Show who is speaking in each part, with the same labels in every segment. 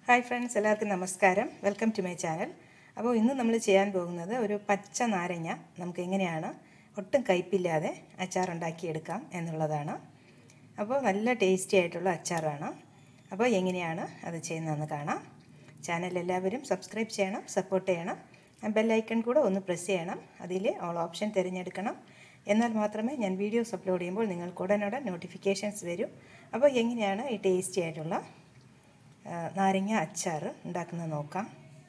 Speaker 1: hi friends എല്ലാവർക്കും നമസ്കാരം welcome to my channel അപ്പോൾ ഇന്ന് നമ്മൾ ചെയ്യാൻ പോകുന്നത് ഒരു പച്ച നാരങ്ങ നമുക്ക് എങ്ങനെയാണ് ഒട്ടും കയ്പില്ലാതെ അച്ചാർ ഉണ്ടാക്കിയെടുക്കാം എന്നുള്ളതാണ് അപ്പോൾ നല്ല ടേസ്റ്റി ആയിട്ടുള്ള അച്ചാറാണ് അപ്പോൾ എങ്ങനെയാണ് അത് ചെയ്യുന്നതെന്ന് കാണാം ചാനൽ എല്ലാവരും സബ്സ്ക്രൈബ് ചെയ്യണം സപ്പോർട്ട് ചെയ്യണം ബെല്ലൈക്കൺ കൂടെ ഒന്ന് പ്രസ് ചെയ്യണം അതിൽ ഓൾ ഓപ്ഷൻ തിരഞ്ഞെടുക്കണം എന്നാൽ മാത്രമേ ഞാൻ വീഡിയോസ് അപ്ലോഡ് ചെയ്യുമ്പോൾ നിങ്ങൾക്ക് ഉടനുടൻ നോട്ടിഫിക്കേഷൻസ് വരും അപ്പോൾ എങ്ങനെയാണ് ഈ ടേസ്റ്റി ആയിട്ടുള്ള ആ, നാരങ്ങ അച്ചാർ ഉണ്ടാക്കുന്നത് നോക്കാം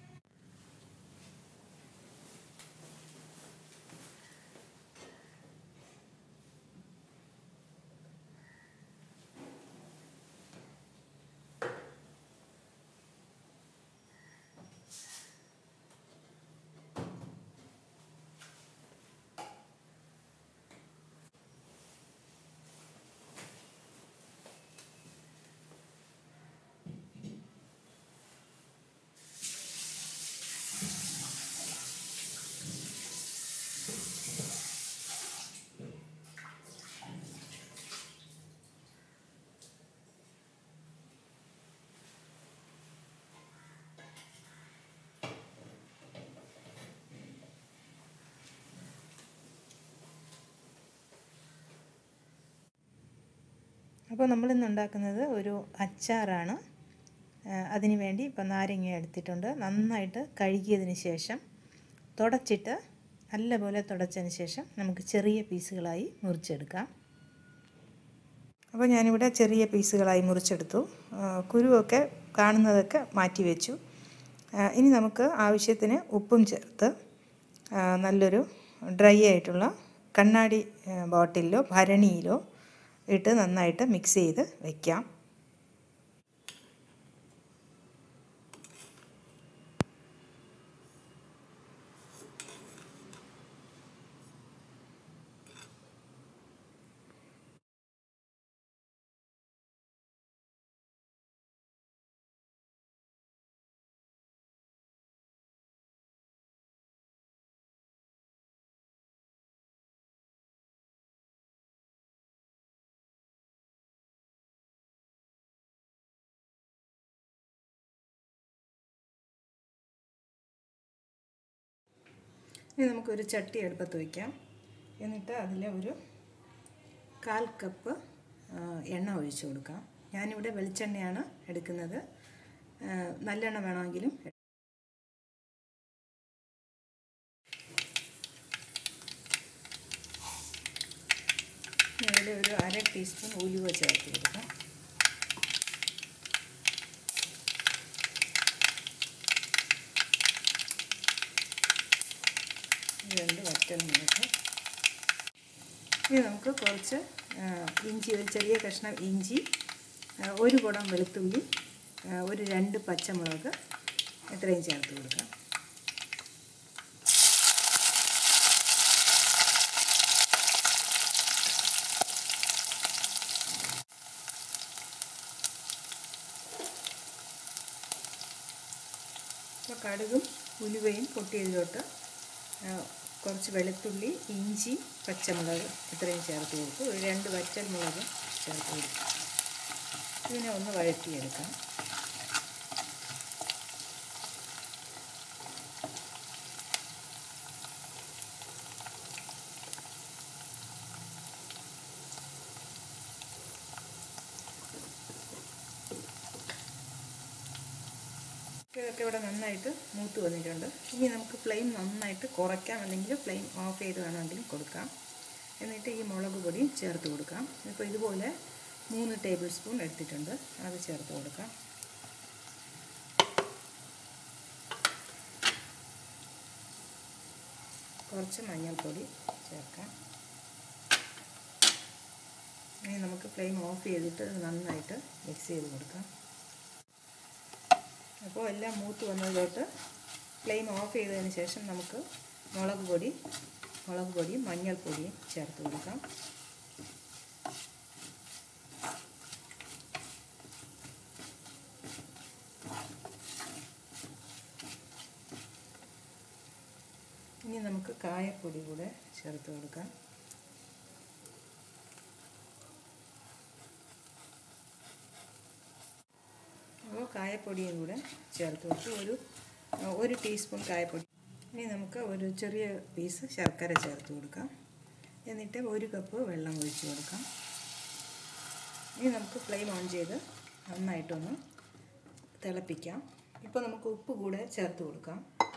Speaker 1: അപ്പോൾ നമ്മളിന്ന് ഉണ്ടാക്കുന്നത് ഒരു അച്ചാറാണ് ആ, അതിന് വേണ്ടി ഇപ്പോൾ നാരങ്ങ എടുത്തിട്ടുണ്ട് നന്നായിട്ട് കഴുകിയതിന് ശേഷം തുടച്ചിട്ട് നല്ലപോലെ തുടച്ചതിന് ശേഷം നമുക്ക് ചെറിയ പീസുകളായി മുറിച്ചെടുക്കാം അപ്പോൾ ഞാനിവിടെ ചെറിയ പീസുകളായി മുറിച്ചെടുത്തു ആ, കുരുവൊക്കെ കാണുന്നതൊക്കെ മാറ്റി വെച്ചു ആ, ഇനി നമുക്ക് ആവശ്യത്തിന് ഉപ്പും ചേർത്ത് ആ, നല്ലൊരു ഡ്രൈ ആയിട്ടുള്ള കണ്ണാടി ആ, ബോട്ടിലിലോ ഭരണിയിലോ ഇട്ട് നന്നായിട്ട് മിക്സ് ചെയ്ത് വയ്ക്കാം ഇനി നമുക്കൊരു ചട്ടി അടുപ്പത്ത് വയ്ക്കാം എന്നിട്ട് അതിൽ ഒരു കാൽ കപ്പ് ആ, എണ്ണ ഒഴിച്ചു കൊടുക്കാം ഞാനിവിടെ വെളിച്ചെണ്ണയാണ് എടുക്കുന്നത് ആ, നല്ലെണ്ണ വേണമെങ്കിലും അതിൽ ഒരു അര ടീസ്പൂൺ ഉലുവ ചേർത്ത് കൊടുക്കാം രണ്ട് വറ്റൽ മുളക് ഇനി നമുക്ക് കുറച്ച് ആ, ഇഞ്ചി ഒരു ചെറിയ കഷ്ണം ഇഞ്ചി ആ, ഒരു കുടം വെളുത്തുള്ളി ആ, ഒരു രണ്ട് പച്ചമുളക് എത്രയും ചേർത്ത് കൊടുക്കാം അപ്പോൾ കടുകും ഉലുവയും പൊട്ടിയതിലോട്ട് ആ, കുറച്ച് വെളുത്തുള്ളി ഇഞ്ചി പച്ചമുളക് ഇത്രയും ചേർത്ത് കൊടുക്കും ഒരു രണ്ട് വറ്റൽ മുളക് ചേർത്ത് കൊടുക്കും ഇതിനെ ഒന്ന് വഴറ്റിയെടുക്കാം ഇതൊക്കെ ഇവിടെ നന്നായിട്ട് മൂത്ത് വന്നിട്ടുണ്ട് ഇനി നമുക്ക് ഫ്ലെയിം നന്നായിട്ട് കുറയ്ക്കാം അല്ലെങ്കിൽ ഫ്ലെയിം ഓഫ് ചെയ്ത് വേണമെങ്കിലും കൊടുക്കാം എന്നിട്ട് ഈ മുളക് പൊടിയും ചേർത്ത് കൊടുക്കാം ഇപ്പോൾ ഇതുപോലെ മൂന്ന് ടേബിൾ സ്പൂൺ എടുത്തിട്ടുണ്ട് അത് ചേർത്ത് കൊടുക്കാം കുറച്ച് മഞ്ഞൾപ്പൊടി ചേർക്കാം ഇനി നമുക്ക് ഫ്ലെയിം ഓഫ് ചെയ്തിട്ട് ഇത് നന്നായിട്ട് മിക്സ് ചെയ്ത് കൊടുക്കാം അപ്പോൾ എല്ലാം മൂത്ത് വന്നതിലോട്ട് ഫ്ലെയിം ഓഫ് ചെയ്തതിന് ശേഷം നമുക്ക് മുളക് പൊടി മുളക് പൊടിയും മഞ്ഞൾപ്പൊടിയും ചേർത്ത് കൊടുക്കാം ഇനി നമുക്ക് കായപ്പൊടി കൂടെ ചേർത്ത് കൊടുക്കാം അപ്പോൾ കായപ്പൊടിയും കൂടെ ചേർത്ത് കൊടുത്തു ഒരു ഒരു ടീസ്പൂൺ കായപ്പൊടി ഇനി നമുക്ക് ഒരു ചെറിയ പീസ് ശർക്കര ചേർത്ത് കൊടുക്കാം എന്നിട്ട് ഒരു കപ്പ് വെള്ളം ഒഴിച്ച് കൊടുക്കാം ഇനി നമുക്ക് ഫ്ലെയിം ഓൺ ചെയ്ത് നന്നായിട്ടൊന്ന് തിളപ്പിക്കാം ഇപ്പോൾ നമുക്ക് ഉപ്പ് കൂടെ ചേർത്ത് കൊടുക്കാം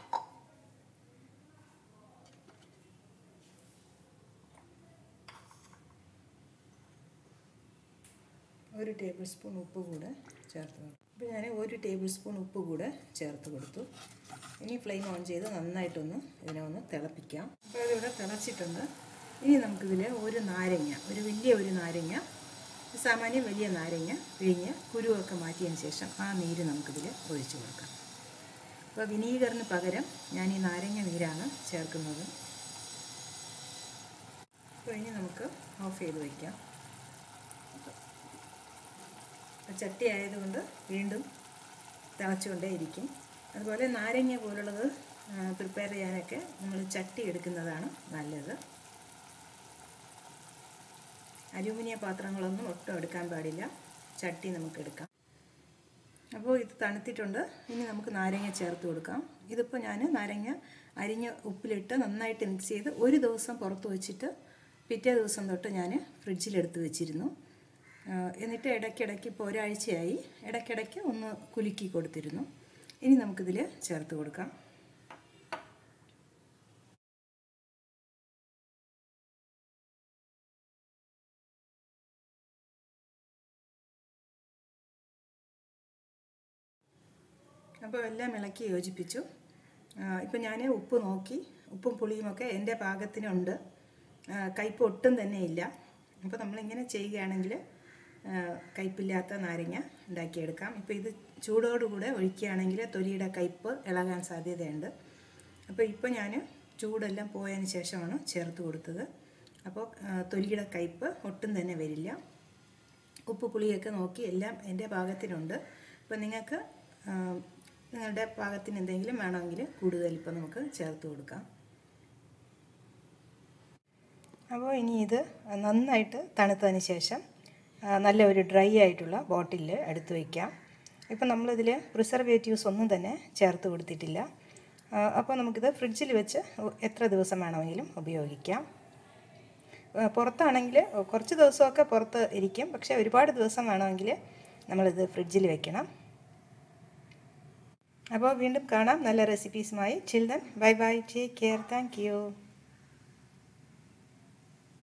Speaker 1: ഒരു ടേബിൾ സ്പൂൺ ഉപ്പ് കൂടെ ചേർത്ത് കൊടുക്കും ഇപ്പോൾ ഞാൻ ഒരു ടേബിൾ സ്പൂൺ ഉപ്പ് കൂടെ ചേർത്ത് കൊടുത്തു ഇനി ഫ്ലെയിം ഓൺ ചെയ്ത് നന്നായിട്ടൊന്ന് ഇതിനെ ഒന്ന് തിളപ്പിക്കാം അപ്പോൾ ഇതിവിടെ തിളച്ചിട്ടുണ്ട് ഇനി നമുക്കിതിൽ ഒരു നാരങ്ങ ഒരു വലിയ ഒരു നാരങ്ങ സാമാന്യം വലിയ നാരങ്ങ പിഴിഞ്ഞ് കുരുവൊക്കെ മാറ്റിയതിന് ശേഷം ആ നീര് നമുക്കിതിൽ ഒഴിച്ചു കൊടുക്കാം അപ്പോൾ വിനീഗറിന് പകരം ഞാൻ ഈ നാരങ്ങ നീരാണ് ചേർക്കുന്നത് അപ്പോൾ ഇനി നമുക്ക് ഓഫ് ചെയ്ത് വയ്ക്കാം ചട്ടി ആയതുകൊണ്ട് വീണ്ടും തിളച്ചുകൊണ്ടേ ഇരിക്കും അതുപോലെ നാരങ്ങ പോലുള്ളത് പ്രിപ്പയർ ചെയ്യാനൊക്കെ നമ്മൾ ചട്ടി എടുക്കുന്നതാണ് നല്ലത് അലൂമിനിയ പാത്രങ്ങളൊന്നും ഒട്ടും എടുക്കാൻ പാടില്ല ചട്ടി നമുക്ക് എടുക്കാം അപ്പോൾ ഇത് തണുത്തിട്ടുണ്ട് ഇനി നമുക്ക് നാരങ്ങ ചേർത്ത് കൊടുക്കാം ഇതിപ്പോൾ ഞാൻ നാരങ്ങ അരിഞ്ഞ് ഉപ്പിലിട്ട് നന്നായിട്ട് മിക്സ് ചെയ്ത് ഒരു ദിവസം പുറത്ത് വെച്ചിട്ട് പിറ്റേ ദിവസം തൊട്ട് ഞാൻ ഫ്രിഡ്ജിലെടുത്ത് വെച്ചിരുന്നു എന്നിട്ട് ഇടയ്ക്കിടയ്ക്ക് ഇപ്പോൾ ഒരാഴ്ചയായി ഇടയ്ക്കിടയ്ക്ക് ഒന്ന് കുലുക്കി കൊടുത്തിരുന്നു ഇനി നമുക്കിതിൽ ചേർത്ത് കൊടുക്കാം അപ്പോൾ എല്ലാം ഇളക്കി യോജിപ്പിച്ചു ഇപ്പം ഞാൻ ഉപ്പ് നോക്കി ഉപ്പും പുളിയുമൊക്കെ എൻ്റെ പാകത്തിനുണ്ട് കയ്പ് ഒട്ടും തന്നെ ഇല്ല അപ്പോൾ നമ്മളിങ്ങനെ ചെയ്യുകയാണെങ്കിൽ കയ്പില്ലാത്ത നാരങ്ങ ഉണ്ടാക്കിയെടുക്കാം ഇപ്പോൾ ഇത് ചൂടോടുകൂടെ ഒഴിക്കുകയാണെങ്കിൽ തൊലിയുടെ കയ്പ് ഇളകാൻ സാധ്യതയുണ്ട് അപ്പോൾ ഇപ്പോൾ ഞാൻ ചൂടെല്ലാം പോയതിന് ശേഷമാണ് ചേർത്ത് കൊടുത്തത് അപ്പോൾ തൊലിയുടെ കയ്പ് ഒട്ടും തന്നെ വരില്ല ഉപ്പ് പുളിയൊക്കെ നോക്കി എല്ലാം എൻ്റെ പാകത്തിനുണ്ട് അപ്പോൾ നിങ്ങൾക്ക് നിങ്ങളുടെ പാകത്തിന് എന്തെങ്കിലും വേണമെങ്കിൽ കൂടുതൽ ഇപ്പോൾ നമുക്ക് ചേർത്ത് കൊടുക്കാം അപ്പോൾ ഇനി ഇത് നന്നായിട്ട് തണുത്തതിന് ശേഷം നല്ല ഒരു ഡ്രൈ ആയിട്ടുള്ള ബോട്ടിലിൽ എടുത്ത് വയ്ക്കാം ഇപ്പം നമ്മളിതിൽ പ്രിസർവേറ്റീവ്സ് ഒന്നും തന്നെ ചേർത്ത് കൊടുത്തിട്ടില്ല അപ്പോൾ നമുക്കിത് ഫ്രിഡ്ജിൽ വെച്ച് എത്ര ദിവസം വേണമെങ്കിലും ഉപയോഗിക്കാം പുറത്താണെങ്കിൽ കുറച്ച് ദിവസമൊക്കെ പുറത്ത് ഇരിക്കും പക്ഷേ ഒരുപാട് ദിവസം വേണമെങ്കിൽ നമ്മളിത് ഫ്രിഡ്ജിൽ വെക്കണം അപ്പോൾ വീണ്ടും കാണാം നല്ല റെസിപ്പീസുമായി children bye bye take care thank U